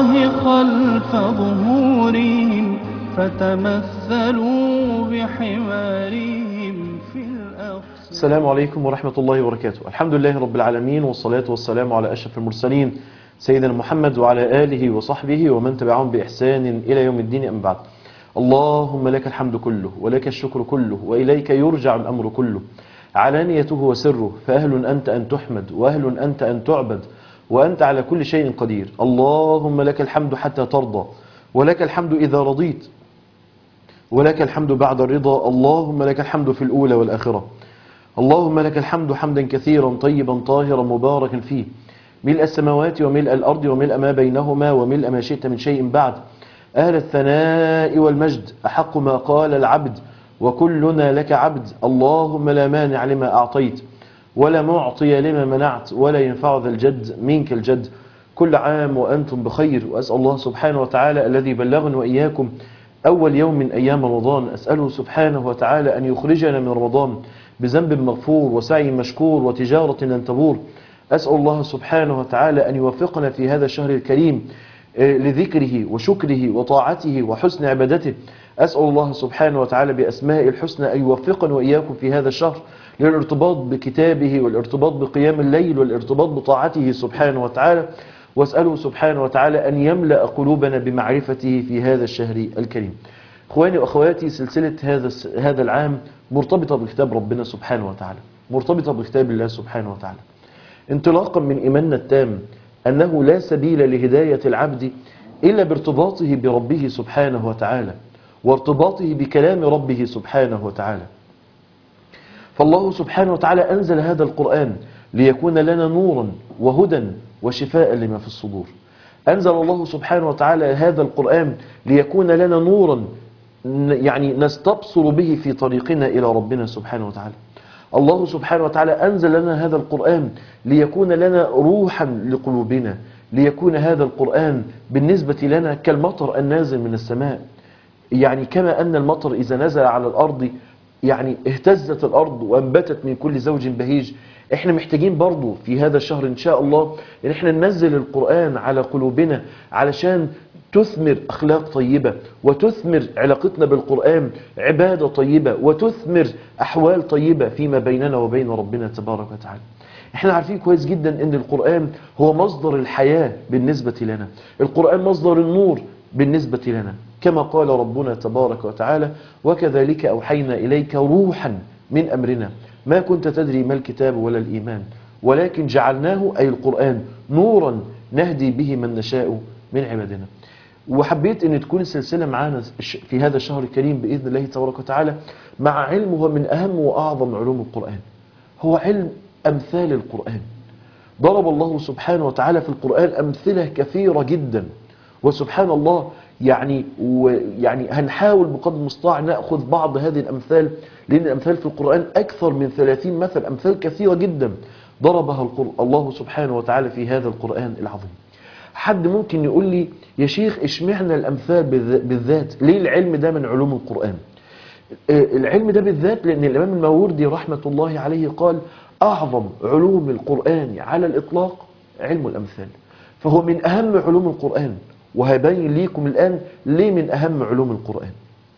الله خلف ظهورهم فتمثلوا بحمارهم في الأقصى السلام عليكم ورحمة الله وبركاته الحمد لله رب العالمين والصلاة والسلام على أشرف المرسلين سيدنا محمد وعلى آله وصحبه ومن تبعهم بإحسان إلى يوم الدين أم بعد اللهم لك الحمد كله ولك الشكر كله وإليك يرجع الأمر كله علانيته وسره فأهل أنت أن تحمد وأهل أنت أن تعبد وأنت على كل شيء قدير اللهم لك الحمد حتى ترضى ولك الحمد إذا رضيت ولك الحمد بعد الرضا اللهم لك الحمد في الأولى والآخرة اللهم لك الحمد حمدا كثيرا طيبا طاهرا مباركا فيه ملء السماوات وملء الأرض وملء ما بينهما وملء ما شئت من شيء بعد أهل الثناء والمجد أحق ما قال العبد وكلنا لك عبد اللهم لا مانع لما أعطيت ولا معطي لما منعت ولا ينفع ذا الجد منك الجد كل عام وأنتم بخير وأسأل الله سبحانه وتعالى الذي بلغنا وإياكم أول يوم من أيام رمضان أسأله سبحانه وتعالى أن يخرجنا من رمضان بذنب مغفور وسعي مشكور وتجارة لن تبور أسأل الله سبحانه وتعالى أن يوفقنا في هذا الشهر الكريم لذكره وشكره وطاعته وحسن عبادته أسأل الله سبحانه وتعالى بأسماء الحسنى أن يوفقنا وإياكم في هذا الشهر للارتباط بكتابه والارتباط بقيام الليل والارتباط بطاعته سبحانه وتعالى واسأله سبحانه وتعالى أن يملأ قلوبنا بمعرفته في هذا الشهر الكريم اخواني واخواتي سلسلة هذا هذا العام مرتبطة بكتاب ربنا سبحانه وتعالى مرتبطة بكتاب الله سبحانه وتعالى انطلاقا من إيماننا التام أنه لا سبيل لهداية العبد إلا بارتباطه بربه سبحانه وتعالى وارتباطه بكلام ربه سبحانه وتعالى فالله سبحانه وتعالى أنزل هذا القرآن ليكون لنا نورا وهدى وشفاء لما في الصدور أنزل الله سبحانه وتعالى هذا القرآن ليكون لنا نورا يعني نستبصر به في طريقنا إلى ربنا سبحانه وتعالى الله سبحانه وتعالى أنزل لنا هذا القرآن ليكون لنا روحا لقلوبنا ليكون هذا القرآن بالنسبة لنا كالمطر النازل من السماء يعني كما أن المطر إذا نزل على الأرض يعني اهتزت الأرض وأنبتت من كل زوج بهيج احنا محتاجين برضو في هذا الشهر ان شاء الله ان احنا ننزل القرآن على قلوبنا علشان تثمر أخلاق طيبة وتثمر علاقتنا بالقرآن عبادة طيبة وتثمر أحوال طيبة فيما بيننا وبين ربنا تبارك وتعالى احنا عارفين كويس جدا ان القرآن هو مصدر الحياة بالنسبة لنا القرآن مصدر النور بالنسبة لنا كما قال ربنا تبارك وتعالى وكذلك أوحينا إليك روحا من أمرنا ما كنت تدري ما الكتاب ولا الإيمان ولكن جعلناه أي القرآن نورا نهدي به من نشاء من عبادنا وحبيت ان تكون السلسلة معانا في هذا الشهر الكريم بإذن الله تبارك وتعالى مع علم هو من أهم وأعظم علوم القرآن هو علم أمثال القرآن ضرب الله سبحانه وتعالى في القرآن أمثلة كثيرة جدا وسبحان الله يعني ويعني هنحاول بقدر المستطاع ناخذ بعض هذه الامثال لان الامثال في القران اكثر من 30 مثل امثال كثيره جدا ضربها الله سبحانه وتعالى في هذا القران العظيم حد ممكن يقول لي يا شيخ اشمعنا الامثال بالذات ليه العلم ده من علوم القران العلم ده بالذات لان الامام الماوردي رحمه الله عليه قال اعظم علوم القران على الاطلاق علم الامثال فهو من اهم علوم القران وهبين ليكم الآن ليه من أهم علوم القرآن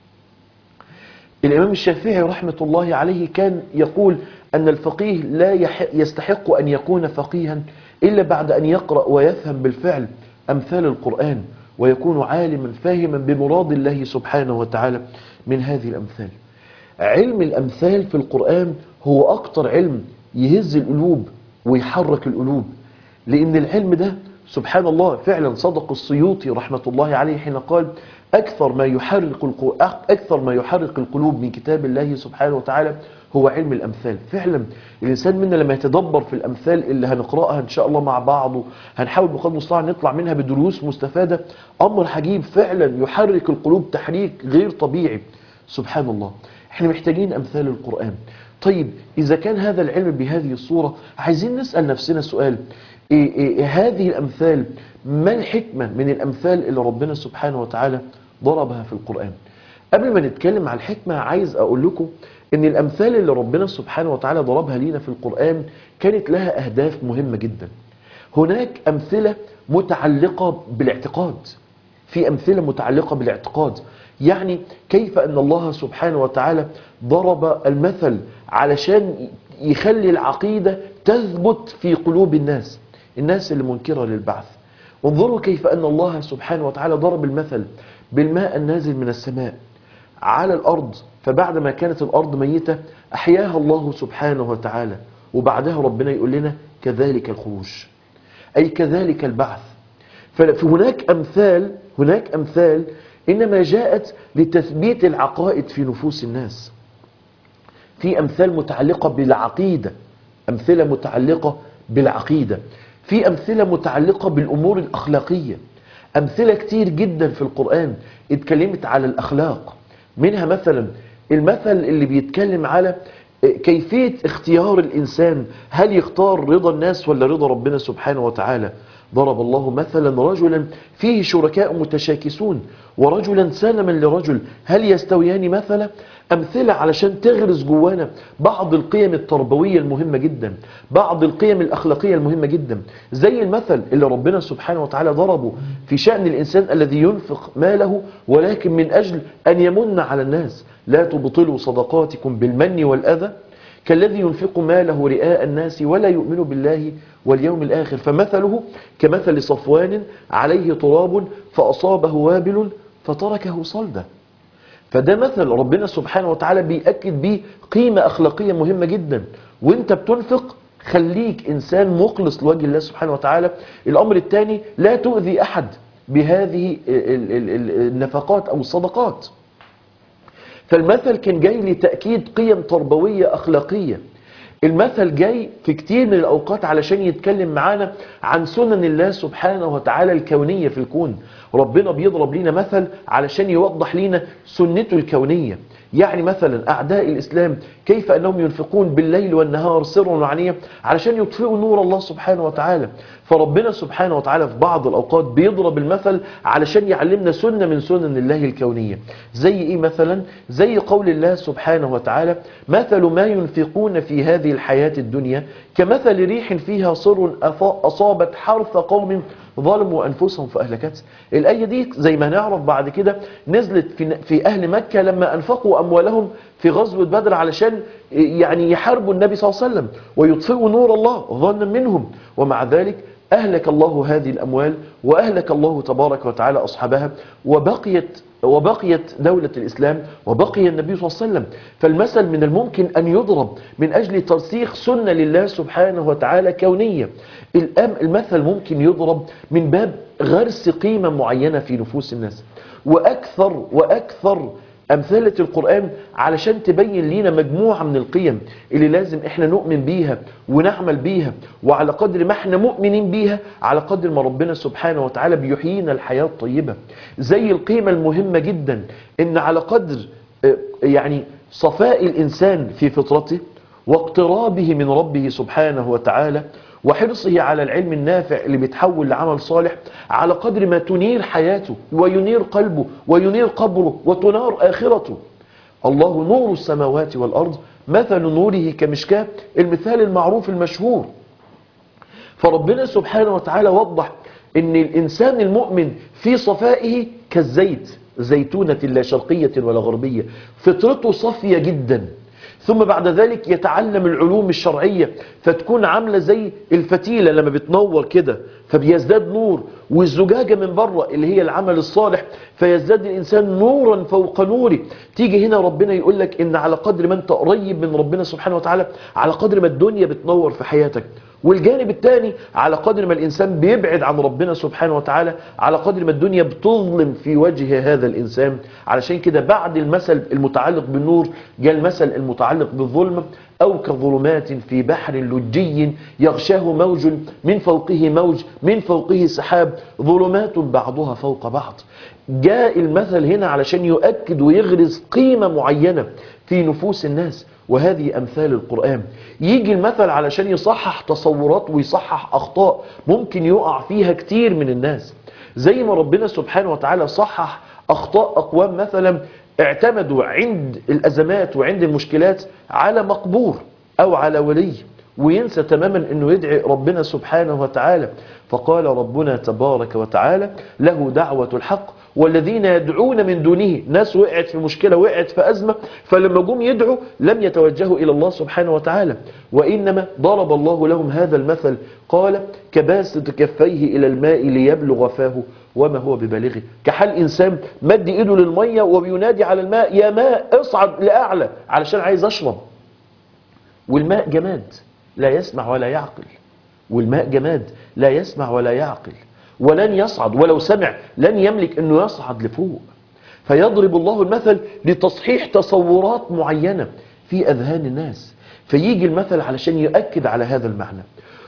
الإمام الشافعي رحمة الله عليه كان يقول أن الفقيه لا يستحق أن يكون فقيها إلا بعد أن يقرأ ويفهم بالفعل أمثال القرآن ويكون عالما فاهما بمراد الله سبحانه وتعالى من هذه الأمثال علم الأمثال في القرآن هو أكتر علم يهز القلوب ويحرك القلوب لأن العلم ده سبحان الله فعلا صدق السيوطي رحمة الله عليه حين قال أكثر ما يحرك أكثر ما يحرك القلوب من كتاب الله سبحانه وتعالى هو علم الأمثال فعلا الإنسان منا لما يتدبر في الأمثال اللي هنقرأها إن شاء الله مع بعض هنحاول بقدر المستطاع نطلع منها بدروس مستفادة أمر حجيب فعلا يحرك القلوب تحريك غير طبيعي سبحان الله احنا محتاجين أمثال القرآن طيب إذا كان هذا العلم بهذه الصورة عايزين نسأل نفسنا سؤال إيه إيه هذه الأمثال ما الحكمة من الأمثال اللي ربنا سبحانه وتعالى ضربها في القرآن قبل ما نتكلم على الحكمة عايز أقول لكم ان الأمثال اللي ربنا سبحانه وتعالى ضربها لينا في القرآن كانت لها أهداف مهمة جدا هناك أمثلة متعلقة بالاعتقاد في أمثلة متعلقة بالاعتقاد يعني كيف أن الله سبحانه وتعالى ضرب المثل علشان يخلي العقيدة تثبت في قلوب الناس الناس اللي منكرة للبعث انظروا كيف أن الله سبحانه وتعالى ضرب المثل بالماء النازل من السماء على الأرض فبعدما كانت الأرض ميتة أحياها الله سبحانه وتعالى وبعدها ربنا يقول لنا كذلك الخروج أي كذلك البعث فهناك أمثال هناك أمثال إنما جاءت لتثبيت العقائد في نفوس الناس في أمثال متعلقة بالعقيدة أمثلة متعلقة بالعقيدة في أمثلة متعلقة بالأمور الأخلاقية أمثلة كتير جدا في القرآن اتكلمت على الأخلاق منها مثلا المثل اللي بيتكلم على كيفية اختيار الإنسان هل يختار رضا الناس ولا رضا ربنا سبحانه وتعالى ضرب الله مثلا رجلا فيه شركاء متشاكسون ورجلا سلما لرجل هل يستويان مثلا أمثلة علشان تغرس جوانا بعض القيم التربوية المهمة جدا بعض القيم الأخلاقية المهمة جدا زي المثل اللي ربنا سبحانه وتعالى ضربه في شأن الإنسان الذي ينفق ماله ولكن من أجل أن يمن على الناس لا تبطلوا صدقاتكم بالمن والأذى كالذي ينفق ماله رئاء الناس ولا يؤمن بالله واليوم الآخر فمثله كمثل صفوان عليه تراب فأصابه وابل فتركه صلدا فده مثل ربنا سبحانه وتعالى بيأكد بيه قيمة أخلاقية مهمة جدا وانت بتنفق خليك إنسان مخلص لوجه الله سبحانه وتعالى الأمر الثاني لا تؤذي أحد بهذه النفقات أو الصدقات فالمثل كان جاي لتأكيد قيم تربوية أخلاقية المثل جاي في كتير من الأوقات علشان يتكلم معانا عن سنن الله سبحانه وتعالى الكونية في الكون ربنا بيضرب لنا مثل علشان يوضح لنا سنته الكونية يعني مثلا أعداء الإسلام كيف أنهم ينفقون بالليل والنهار سرا وعنيا علشان يطفئوا نور الله سبحانه وتعالى فربنا سبحانه وتعالى في بعض الأوقات بيضرب المثل علشان يعلمنا سنة من سنن الله الكونية زي إيه مثلا زي قول الله سبحانه وتعالى مثل ما ينفقون في هذه الحياة الدنيا كمثل ريح فيها صر أصابت حرث قوم ظلموا أنفسهم فأهلكت الآية دي زي ما نعرف بعد كده نزلت في, في أهل مكة لما أنفقوا أموالهم في غزوة بدر علشان يعني يحاربوا النبي صلى الله عليه وسلم ويطفئوا نور الله ظنا منهم ومع ذلك أهلك الله هذه الأموال وأهلك الله تبارك وتعالى أصحابها وبقيت وبقيت دولة الإسلام وبقي النبي صلى الله عليه وسلم فالمثل من الممكن أن يضرب من أجل ترسيخ سنة لله سبحانه وتعالى كونية الآن المثل ممكن يضرب من باب غرس قيمة معينة في نفوس الناس وأكثر وأكثر أمثلة القرآن علشان تبين لنا مجموعة من القيم اللي لازم احنا نؤمن بيها ونعمل بيها وعلى قدر ما احنا مؤمنين بيها على قدر ما ربنا سبحانه وتعالى بيحيينا الحياة الطيبة زي القيمة المهمة جدا ان على قدر يعني صفاء الإنسان في فطرته واقترابه من ربه سبحانه وتعالى وحرصه على العلم النافع اللي بيتحول لعمل صالح على قدر ما تنير حياته وينير قلبه وينير قبره وتنار آخرته الله نور السماوات والأرض مثل نوره كمشكاة المثال المعروف المشهور فربنا سبحانه وتعالى وضح ان الإنسان المؤمن في صفائه كالزيت زيتونة لا شرقية ولا غربية فطرته صافية جداً ثم بعد ذلك يتعلم العلوم الشرعية فتكون عاملة زي الفتيلة لما بتنور كده فبيزداد نور والزجاجة من بره اللي هي العمل الصالح فيزداد الإنسان نورا فوق نوره تيجي هنا ربنا يقول لك إن على قدر ما أنت قريب من ربنا سبحانه وتعالى على قدر ما الدنيا بتنور في حياتك والجانب الثاني على قدر ما الإنسان بيبعد عن ربنا سبحانه وتعالى على قدر ما الدنيا بتظلم في وجه هذا الإنسان علشان كده بعد المثل المتعلق بالنور جاء المثل المتعلق بالظلم أو كظلمات في بحر لجي يغشاه موج من فوقه موج من فوقه سحاب ظلمات بعضها فوق بعض جاء المثل هنا علشان يؤكد ويغرز قيمة معينة في نفوس الناس وهذه أمثال القرآن يجي المثل علشان يصحح تصورات ويصحح أخطاء ممكن يقع فيها كتير من الناس زي ما ربنا سبحانه وتعالى صحح أخطاء أقوام مثلا اعتمدوا عند الأزمات وعند المشكلات على مقبور أو على ولي وينسى تماما انه يدعي ربنا سبحانه وتعالى فقال ربنا تبارك وتعالى له دعوة الحق والذين يدعون من دونه ناس وقعت في مشكلة وقعت في أزمة فلما جم يدعوا لم يتوجهوا إلى الله سبحانه وتعالى وإنما ضرب الله لهم هذا المثل قال كباسط كفيه إلى الماء ليبلغ فاه وما هو ببالغه كحال إنسان مد إيده للمية وبينادي على الماء يا ماء اصعد لأعلى علشان عايز أشرب والماء جماد لا يسمع ولا يعقل والماء جماد لا يسمع ولا يعقل ولن يصعد ولو سمع لن يملك انه يصعد لفوق فيضرب الله المثل لتصحيح تصورات معينة في اذهان الناس فيجي المثل علشان يؤكد على هذا المعنى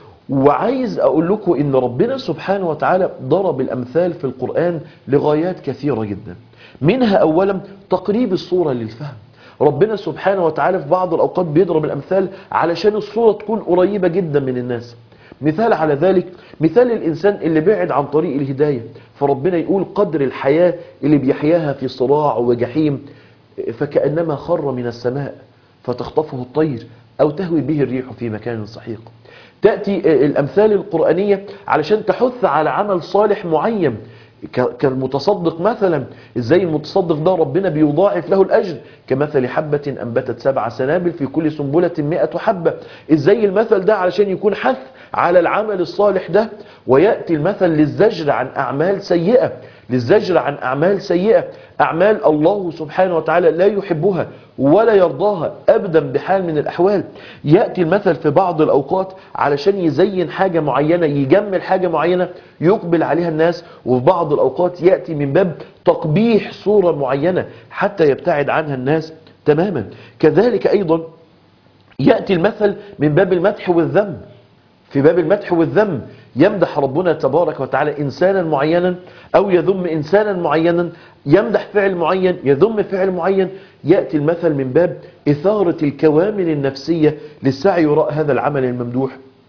وعايز اقول لكم ان ربنا سبحانه وتعالى ضرب الامثال في القرآن لغايات كثيرة جدا منها اولا تقريب الصورة للفهم ربنا سبحانه وتعالى في بعض الاوقات بيضرب الامثال علشان الصورة تكون قريبة جدا من الناس مثال على ذلك مثال الإنسان اللي بعد عن طريق الهداية فربنا يقول قدر الحياة اللي بيحياها في صراع وجحيم فكأنما خر من السماء فتخطفه الطير أو تهوي به الريح في مكان سحيق تأتي الأمثال القرآنية علشان تحث على عمل صالح معين كالمتصدق مثلا ازاي المتصدق ده ربنا بيضاعف له الاجر كمثل حبة انبتت سبع سنابل في كل سنبلة مئة حبة ازاي المثل ده علشان يكون حث على العمل الصالح ده ويأتي المثل للزجر عن اعمال سيئة للزجر عن اعمال سيئة اعمال الله سبحانه وتعالى لا يحبها ولا يرضاها ابدا بحال من الاحوال يأتي المثل في بعض الاوقات علشان يزين حاجة معينة يجمل حاجة معينة يقبل عليها الناس وفي بعض الاوقات يأتي من باب تقبيح صورة معينة حتى يبتعد عنها الناس تماما كذلك ايضا يأتي المثل من باب المدح والذم في باب المدح والذم يمدح ربنا تبارك وتعالى إنسانا معينا أو يذم إنسانا معينا يمدح فعل معين يذم فعل معين يأتي المثل من باب إثارة الكوامل النفسية للسعي وراء هذا العمل الممدوح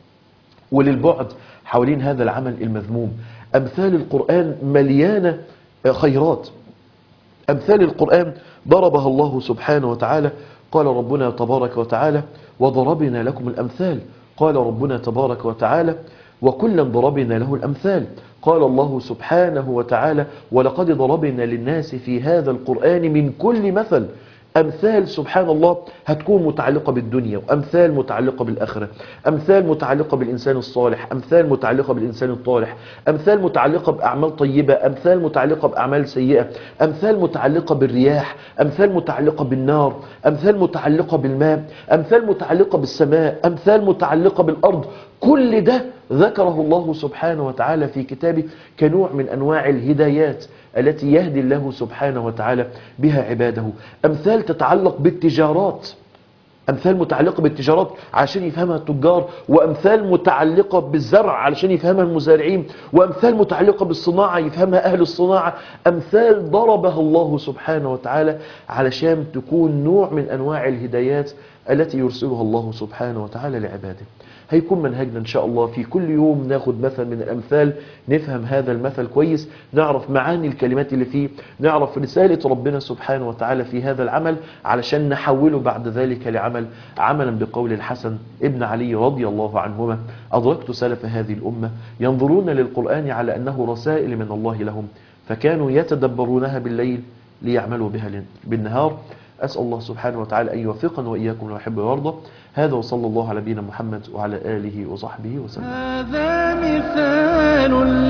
وللبعد حوالين هذا العمل المذموم أمثال القرآن مليانة خيرات أمثال القرآن ضربها الله سبحانه وتعالى قال ربنا تبارك وتعالى وضربنا لكم الأمثال قال ربنا تبارك وتعالى وكلا ضربنا له الأمثال قال الله سبحانه وتعالى ولقد ضربنا للناس في هذا القرآن من كل مثل أمثال سبحان الله هتكون متعلقة بالدنيا وأمثال متعلقة بالآخرة أمثال متعلقة بالإنسان الصالح أمثال متعلقة بالإنسان الطالح أمثال متعلقة بأعمال طيبة أمثال متعلقة بأعمال سيئة أمثال متعلقة بالرياح أمثال متعلقة بالنار أمثال متعلقة بالماء أمثال متعلقة بالسماء أمثال متعلقة بالأرض كل ده ذكره الله سبحانه وتعالى في كتابه كنوع من أنواع الهدايات التي يهدي الله سبحانه وتعالى بها عباده أمثال تتعلق بالتجارات أمثال متعلقة بالتجارات علشان يفهمها التجار وأمثال متعلقة بالزرع علشان يفهمها المزارعين وأمثال متعلقة بالصناعة يفهمها أهل الصناعة أمثال ضربها الله سبحانه وتعالى علشان تكون نوع من أنواع الهدايات التي يرسلها الله سبحانه وتعالى لعباده هيكون منهجنا إن شاء الله في كل يوم ناخد مثل من الأمثال نفهم هذا المثل كويس نعرف معاني الكلمات اللي فيه نعرف رسالة ربنا سبحانه وتعالى في هذا العمل علشان نحوله بعد ذلك لعمل عملا بقول الحسن ابن علي رضي الله عنهما أدركت سلف هذه الأمة ينظرون للقرآن على أنه رسائل من الله لهم فكانوا يتدبرونها بالليل ليعملوا بها بالنهار أسأل الله سبحانه وتعالى أن يوفقنا وإياكم لما يحب ويرضى هذا وصلى الله على نبينا محمد وعلى آله وصحبه وسلم هذا مثال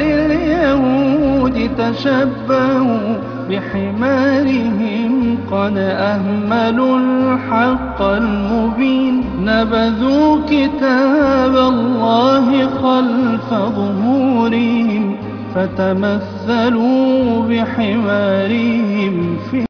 لليهود تشبهوا بحمارهم قد أهملوا الحق المبين نبذوا كتاب الله خلف ظهورهم فتمثلوا بحمارهم في